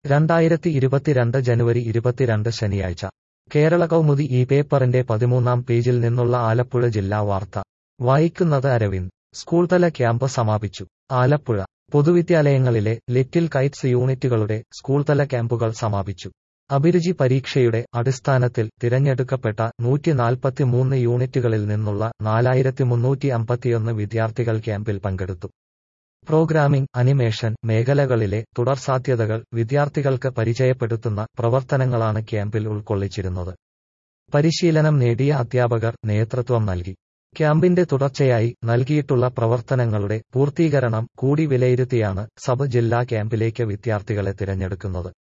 രണ്ടായിരത്തി ഇരുപത്തിരണ്ട് ജനുവരി ഇരുപത്തിരണ്ട് ശനിയാഴ്ച കേരള കൗമുദി ഈ പേപ്പറിന്റെ പതിമൂന്നാം പേജിൽ നിന്നുള്ള ആലപ്പുഴ ജില്ലാ വാർത്ത വായിക്കുന്നത് അരവിന്ദ് സ്കൂൾതല ക്യാമ്പ് സമാപിച്ചു ആലപ്പുഴ പൊതുവിദ്യാലയങ്ങളിലെ ലിറ്റിൽ കൈറ്റ്സ് യൂണിറ്റുകളുടെ സ്കൂൾതല ക്യാമ്പുകൾ സമാപിച്ചു അഭിരുചി പരീക്ഷയുടെ അടിസ്ഥാനത്തിൽ തിരഞ്ഞെടുക്കപ്പെട്ട നൂറ്റി നാൽപ്പത്തിമൂന്ന് യൂണിറ്റുകളിൽ നിന്നുള്ള നാലായിരത്തി മുന്നൂറ്റി അമ്പത്തിയൊന്ന് വിദ്യാർത്ഥികൾ ക്യാമ്പിൽ പങ്കെടുത്തു പ്രോഗ്രാമിംഗ് അനിമേഷൻ മേഖലകളിലെ തുടർസാധ്യതകൾ വിദ്യാർത്ഥികൾക്ക് പരിചയപ്പെടുത്തുന്ന പ്രവർത്തനങ്ങളാണ് ക്യാമ്പിൽ ഉൾക്കൊള്ളിച്ചിരുന്നത് പരിശീലനം നേടിയ അധ്യാപകർ നേതൃത്വം നൽകി ക്യാമ്പിന്റെ തുടർച്ചയായി നൽകിയിട്ടുള്ള പ്രവർത്തനങ്ങളുടെ പൂർത്തീകരണം കൂടി വിലയിരുത്തിയാണ് സബ് ജില്ലാ ക്യാമ്പിലേക്ക് വിദ്യാർത്ഥികളെ തിരഞ്ഞെടുക്കുന്നത്